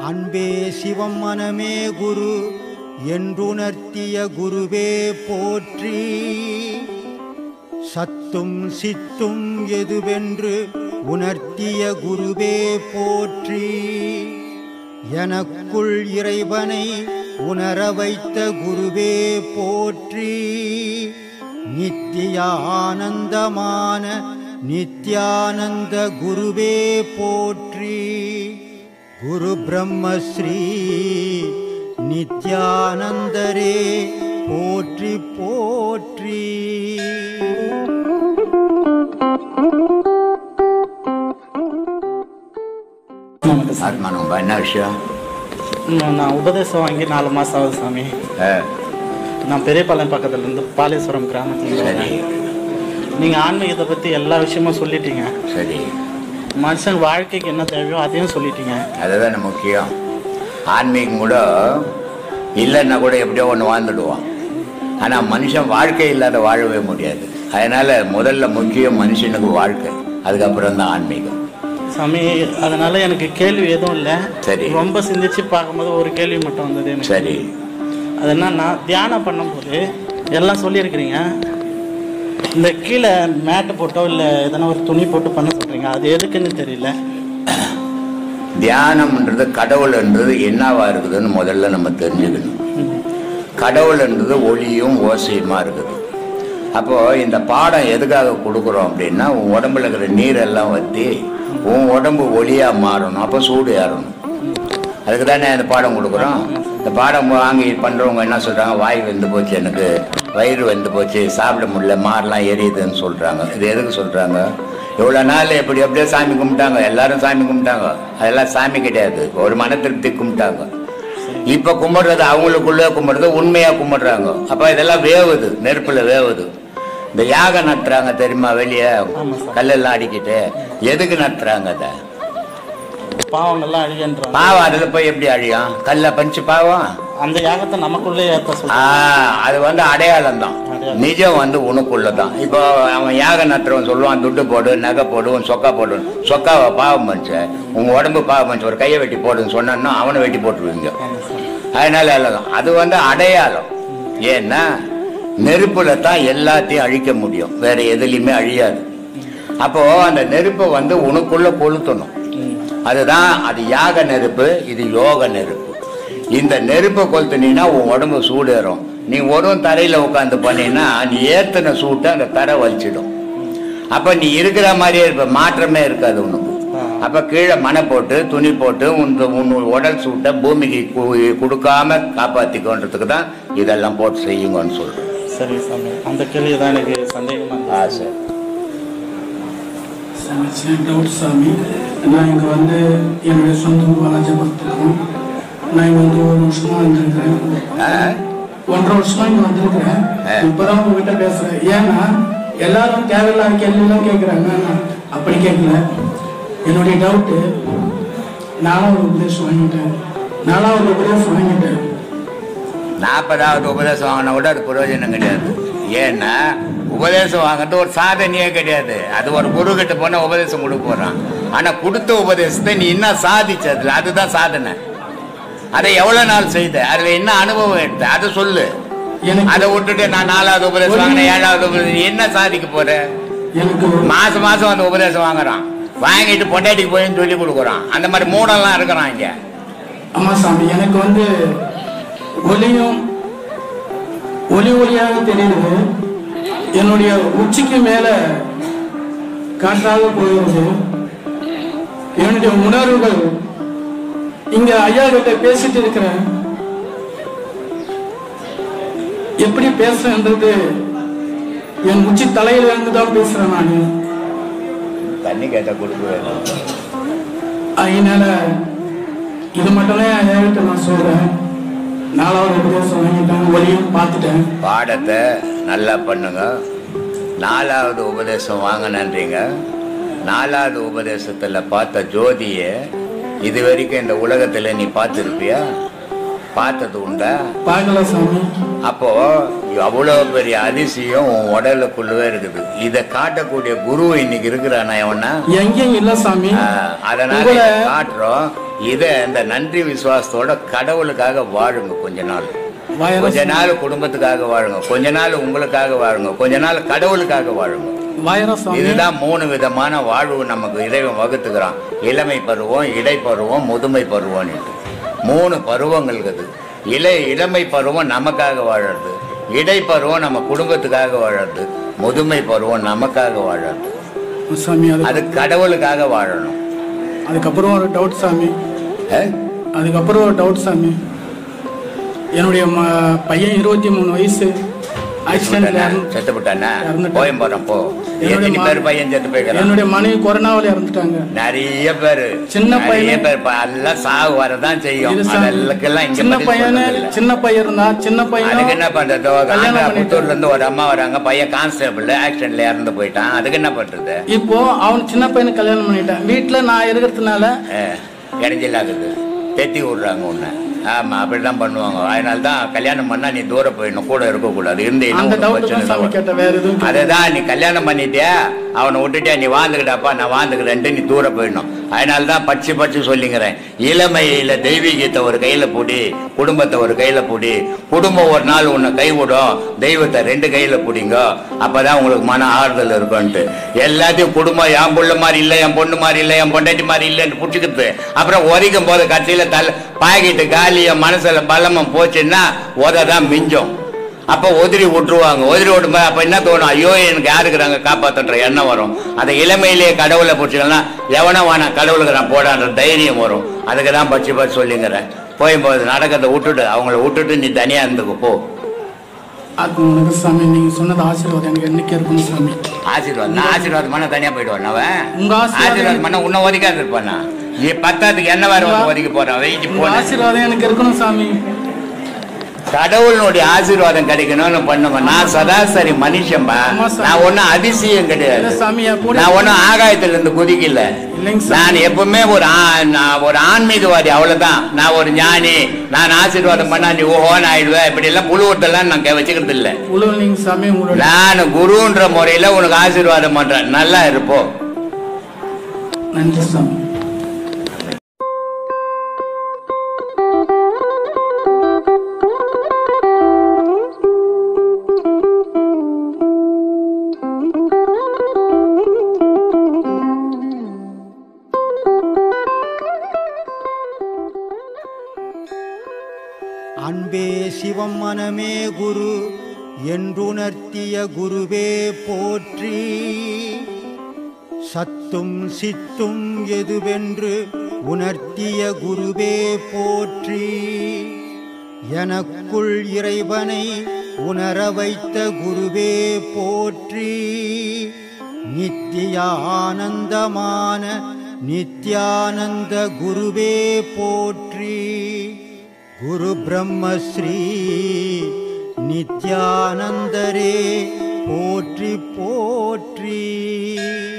அன்பே சிவம் மனமே குரு என்றுணர்த்திய குருவே போற்றி சத்தும் சித்தும் எதுவென்று உணர்த்திய குருவே போற்றி எனக்குள் இறைவனை உணர வைத்த குருவே போற்றி நித்திய ஆனந்தமான நித்யானந்த குருவே போற்றி குரு பிரம்மஸ்ரீ நித்யானந்தரே போற்றி போற்றி நமக்கு சாமி. ஆத்மானம்பா என்ன விஷயம் ம், நான் உபதேசம் வாங்கி நாலு மாதம் ஆகுது சாமி ஆ, நான் பெரியபாளையம் பக்கத்துல இருந்து பாலேஸ்வரம் கிராமத்துல சரி இருக்கேன். நீங்க ஆன்மீகத்தை பத்தி எல்லா விஷயமும் சொல்லிட்டீங்க சரி மனுஷன் வாழ்க்கைக்கு என்ன தேவையோ அதையும் சொல்லிட்டீங்க அதுதானே முக்கியம் ஆன்மீகம் கூட இல்லைன்னா கூட எப்படியோ ஒன்று வாழ்ந்துடுவான் ஆனால் மனுஷன் வாழ்க்கை இல்லாத வாழவே முடியாது அதனால முதல்ல முக்கியம் மனுஷனுக்கு வாழ்க்கை அதுக்கப்புறம் தான் ஆன்மீகம் சாமி அதனால எனக்கு கேள்வி எதுவும் இல்லை சரி. ரொம்ப சிந்திச்சு பார்க்கும்போது ஒரு கேள்வி மட்டும் வந்தது எனக்கு சரி அது என்னன்னா தியானம் பண்ணும்போது எல்லாம் சொல்லியிருக்கிறீங்க இந்த கீழே மேட்டு போட்டோ இல்லை எதனா ஒரு துணி போட்டு பண்ண சொல்றீங்க அது எதுக்குன்னு தெரியல தியானம்ன்றது கடவுள்ன்றது என்னவா இருக்குதுன்னு முதல்ல நம்ம தெரிஞ்சுக்கணும் கடவுள்ன்றது ஒளியும் ஓசையுமா இருக்குது அப்போ இந்த பாடம் எதுக்காக கொடுக்குறோம் அப்படின்னா உன் உடம்புல இருக்கிற நீரெல்லாம் வற்றி உன் உடம்பு ஒளியா மாறணும் அப்போ சூடு ஏறணும் அதுக்கு தானே இந்த பாடம் கொடுக்குறோம் இந்த பாடம் வாங்கி பண்ணுறவங்க என்ன சொல்கிறாங்க வாய் வெந்து போச்சு எனக்கு வயிறு வெந்து போச்சு சாப்பிட முடியல மாரெல்லாம் எரியுதுன்னு சொல்கிறாங்க இது எதுக்கு சொல்கிறாங்க இவ்வளோ நாள் எப்படி எப்படியோ சாமி கும்பிட்டாங்க எல்லாரும் சாமி கும்பிட்டாங்க அதெல்லாம் சாமி கிடையாது ஒரு மன திருப்தி கும்பிட்டாங்க இப்போ கும்பிடுறது அவங்களுக்குள்ளே கும்பிடுறது உண்மையாக கும்பிடுறாங்க அப்போ இதெல்லாம் வேவுது நெருப்பில் வேவுது இந்த யாகம் நட்டுறாங்க தெரியுமா வெளியே ஆமா சார். கல்லெல்லாம் அடிக்கிட்டு எதுக்கு நட்டுறாங்க அதை பாவங்கள்லாம் அழியன்றாங்க பாவம் அதில் போய் எப்படி அழியும் கல்ல பஞ்சு பாவம் அந்த யாகத்தை நமக்குள்ளே ஏற்ற ஆ, சொல்றேன் அது வந்து அடையாளம் தான் அடையாளம். நிஜம் வந்து உனக்குள்ள தான் இப்போ அவன் யாக நட்டுறவன் சொல்லுவான் துட்டு போடு நகை போடு உன் சொக்கா போடு சொக்காவை பாவம் பண்ணிச்சு உங்க உடம்பு பாவம் பண்ணிச்சு ஒரு கையை வெட்டி போடுன்னு சொன்னான்னா அவனை வெட்டி போட்டுருவீங்க அதனால எல்லாம் அது வந்து அடையாளம் ஏன்னா நெருப்புல தான் எல்லாத்தையும் அழிக்க முடியும் வேற எதுலையுமே அழியாது அப்போ அந்த நெருப்பை வந்து உனக்குள்ள கொளுத்தணும் அதுதான் அது யாக நெருப்பு இது யோக நெருப்பு இந்த நெருப்பை கொளுத்துனீங்கன்னா உன் உடம்பு சூடேறும் நீ ஒரு தரையில உட்காந்து பண்ணினா நீ ஏத்துன சூட்டை அந்த தரை வலிச்சிடும் அப்ப நீ இருக்கிற மாதிரியே இருப்ப மாற்றமே இருக்காது உனக்கு அப்ப கீழே மனை போட்டு துணி போட்டு உன் உன் உடல் சூட்டை பூமிக்கு கு- கொடுக்காம காப்பாத்திக்கோன்றதுக்கு தான் இதெல்லாம் போட்டு செய்யுங்கன்னு சொல்றேன் சரி சாமி அந்த கேள்வி தான் எனக்கு சந்தேகமா இருந்துச்சு. ஆசை சாமி சின்ன டவுட் சாமி நான் இங்கே வந்து என்னுடைய சொந்த ஊர் வாலாஜபுரத்துக்கும் நான் இங்கே வந்து ஒரு வருஷமா வந்திருக்கிறேன் ஆ? ஒன்றரை வருஷமா இங்கே வந்திருக்கிறேன் ஆ. இப்போதான் உங்ககிட்ட பேசுறேன் ஏன்னா எல்லாரும் தேவையில்லாத கேள்வியெல்லாம் கேட்குறாங்க நான் அப்படி கேட்கல என்னுடைய டவுட்டு நாலாவது உபதேசம் வாங்கிட்டேன் நாலாவது உபதேசம் வாங்கிட்டேன் நாற்பதாவது உபதேசம் வாங்கினா கூட அது பிரயோஜனம் கிடையாது ஏன்னா உபதேசம் வாங்குறது ஒரு சாதனையே கிடையாது அது ஒரு குரு கிட்ட போனா உபதேசம் கொடுக்க போறான் ஆனா கொடுத்த உபதேசத்தை நீ என்ன சாதிச்ச அதுல அதுதான் சாதனை அதை எவ்வளவு நாள் செய்த அதுல என்ன அனுபவம் எடுத்த அதை சொல்லு எனக்கு அதை விட்டுட்டு நான் நாலாவது உபதேசம் வாங்கினேன் ஏழாவது உபதேசம் நீ என்ன சாதிக்க போற எனக்கு மாசம் மாசம் அந்த உபதேசம் வாங்குறான் வாங்கிட்டு பொண்டாட்டிக்கு போய் சொல்லி கொடுக்குறான் அந்த மாதிரி மூடெல்லாம் இருக்கிறான் இங்க ஆமா சாமி எனக்கு வந்து ஒளியும் ஒளி ஒளியாக தெரியுது என்னுடைய உச்சிக்கு மேல காற்றாக போகிறது என்னுடைய உணர்வுகள் இங்க ஐயா கிட்ட பேசிட்டு இருக்கிறேன் எப்படி பேசுறேன்றது என் உச்சி தலையில இருந்து தான் பேசுறேன் நான் தண்ணி கேட்டா கொடுக்குவேன் அதனால இது மட்டுமே ஐயாவிட்ட நான் சொல்றேன் நாலாவது உபதேசம் வாங்கிட்டேன் ஒளியும் பார்த்துட்டேன் பாடத்தை நல்லா பண்ணுங்க நாலாவது உபதேசம் வாங்கினன்றீங்க நாலாவது உபதேசத்தில் பார்த்த ஜோதியை இது வரைக்கும் இந்த உலகத்தில் நீ பார்த்துருப்பியா பார்த்தது உண்டா பார்க்கல சாமி அப்போ அவ்வளோ பெரிய அதிசயம் உன் உடலுக்குள்ளவே இருக்குது இதை காட்டக்கூடிய குரு இன்னைக்கு இருக்கிறானா எவனா எங்கேயும் இல்ல சாமி ஆஹ், அதனால உங்களை இதை காட்டுறோம் இதை இந்த நன்றி விசுவாசத்தோட கடவுளுக்காக வாழுங்க கொஞ்ச நாள் வாயார கொஞ்ச நாள் குடும்பத்துக்காக வாழுங்க கொஞ்ச நாள் உங்களுக்காக வாழுங்க கொஞ்ச நாள் கடவுளுக்காக வாழுங்க வாயார சுவாமி இதுதான் மூணு விதமான வாழ்வு நமக்கு இறைவன் வகுத்துக்கிறான் இளமை பருவம் இடைப்பருவம் முதுமை பருவம்னு மூணு பருவங்கள் இருக்குது இளை இளமை பருவம் நமக்காக வாழறது இடைப்பருவம் நம்ம குடும்பத்துக்காக வாழறது முதுமை பருவம் நமக்காக வாழறது சாமி அது அது கடவுளுக்காக வாழணும் அதுக்கப்புறம் ஒரு டவுட் சாமி ஏ? அதுக்கப்புறம் ஒரு டவுட் சாமி என்னுடைய ம பையன் இருபத்தி மூணு வயசு ஆக்சிடென்ட்ல செத்து விட்டானா இறந்துட்டான். போயும் போறோம் போ என்னுடைய எத்தனை மா- பேர் பையன் செத்து போய்க்கிறான் என்னுடைய மனைவி கொரோனாவில் இறந்துட்டாங்க நிறைய பேர் சின்ன நிறைய பையன் பேர் ப- எல்லாம் சாவு வரதான் செய்யும் இது சாமி. அதெல்லாம் இங்க சின்ன பதில் பையனு சொல்றதில்ல. சின்ன பையன் இருந்தா சின்ன அதுக்கு பையன் என்ன பண்றது கல்யாணம் ஆந்திரா பண்ணிட்டு- புத்தூர்ல இருந்து ஒரு அம்மா வராங்க பையன் கான்ஸ்டபிள் ஆக்சிடென்ட்ல இறந்து போயிட்டான் அதுக்கு என்ன பண்றது இப்போ அவன் சின்ன பையனுக்கு கல்யாணம் பண்ணிட்டான் வீட்டுல நான் இருக்கிறதுனால இடைஞ்சலாகுது தெத்தி விடுறாங்க உன்னை ஆமா அப்படிதான் பண்ணுவாங்க அதனால தான் கல்யாணம் பண்ணா நீ தூரம் போயிடணும் கூட இருக்கக்கூடாது இருந்தீங்கன்னா அந்த உனக்கு டவுட் பிரச்சனை தான் சாமி இல்லை. கேட்டேன் வேற எதுவும் கேட்கல. அதுதான் நீ கல்யாணம் பண்ணிட்டியா அவனை விட்டுட்டியா நீ வாழ்ந்துக்கிட்டாப்பா நான் வாழ்ந்துக்கிறேன்ட்டு நீ தூரம் போயிடணும் அதனால தான் பச்சு பச்சு சொல்லிங்கிறேன் இளமையில தெய்வீகத்தை ஒரு கையில பூடி குடும்பத்தை ஒரு கையில பூடி குடும்பம் ஒரு நாள் உன்னை கைவிடும் தெய்வத்தை ரெண்டு கையில பிடிங்க அப்பதான் உங்களுக்கு மன ஆறுதல் இருக்கும்ட்டு எல்லாத்தையும் குடும்பம் என் புள்ள மாதிரி இல்லை என் பொண்ணு மாதிரி இல்லை என் பொண்டாட்டி மாதிரி இல்லைன்னு பிடிச்சிக்கிறது அப்புறம் உதைக்கும் போது கடைசியில தலை பாக்கெட்டு காலியும் மனசுல பலமும் போச்சுன்னா உதை தான் மிஞ்சும் அப்ப உதிரி விட்டுருவாங்க உதிரி விட்டும்போது அப்ப என்ன தோணும் ஐயோ எனக்கு யாருக்குறாங்க காப்பாத்துன்ற எண்ணம் வரும் அதை இளமையிலேயே கடவுளை பிடிச்சிக்கலாம் எவனோ வேணாம் கடவுளுக்கு நான் போடான்ற தைரியம் வரும் அதுக்கு தான் பச்சு பச்சு சொல்லிங்கிறேன் போகும்போது நடக்கிறத விட்டுட்டு அவங்கள விட்டுட்டு நீ தனியா இருந்துக்கு போ அது உனக்கு சாமி நீங்க சொன்னது ஆசீர்வாதம் எனக்கு என்னைக்கு இருக்கணும் சாமி ஆசீர்வாதம் நான் ஆசீர்வாதம் பண்ண தனியா போயிடுவான் அவன் உங்க ஆசீர்வாதம் ஆசீர்வாதம் பண்ண உன்னை ஒதுக்காது இருப்பானா நீ பத்தாத்துக்கு என்ன வேற வந்து ஒதுக்கி போறான் வெயிட்டு உங்க போன ஆசீர்வாதம் எனக்கு இருக்கணும் சாமி கடவுளுடைய ஆசீர்வாதம் கிடைக்கணும்னு பண்ணுங்க நான் சராசரி மனுஷன்பா ஆமா சாமி. நான் ஒன்னும் அதிசயம் இல்ல கிடையாது சாமி என் கூட நான் ஒன்றும் ஆகாயத்துல இருந்து குதிக்கல இல்லைங்க சாமி. நான் எப்பவுமே ஒரு ஆ- நான் ஒரு ஆன்மீகவாதி அவ்வளவுதான் நான் ஒரு ஞானி நான் ஆசீர்வாதம் பண்ணா நீ ஓஹோன்னு ஆயிடுவேன் இப்படி எல்லாம் புழுவத்தெல்லாம் நான் கே- வச்சுக்கிறது இல்ல உழவுலிங்க சாமி உங்களோட நான் குருன்ற முறையில உனக்கு ஆசீர்வாதம் பண்றேன் நல்லா இருப்போம் நன்றி சாமி அன்பே சிவம் மனமே குரு என்றுணர்த்திய குருவே போற்றி சத்தும் சித்தும் எதுவென்று உணர்த்திய குருவே போற்றி எனக்குள் இறைவனை உணர வைத்த குருவே போற்றி நித்திய ஆனந்தமான நித்யானந்த குருவே போற்றி குரு பிரம்மஸ்ரீ நித்யானந்தரே போற்றி போற்றி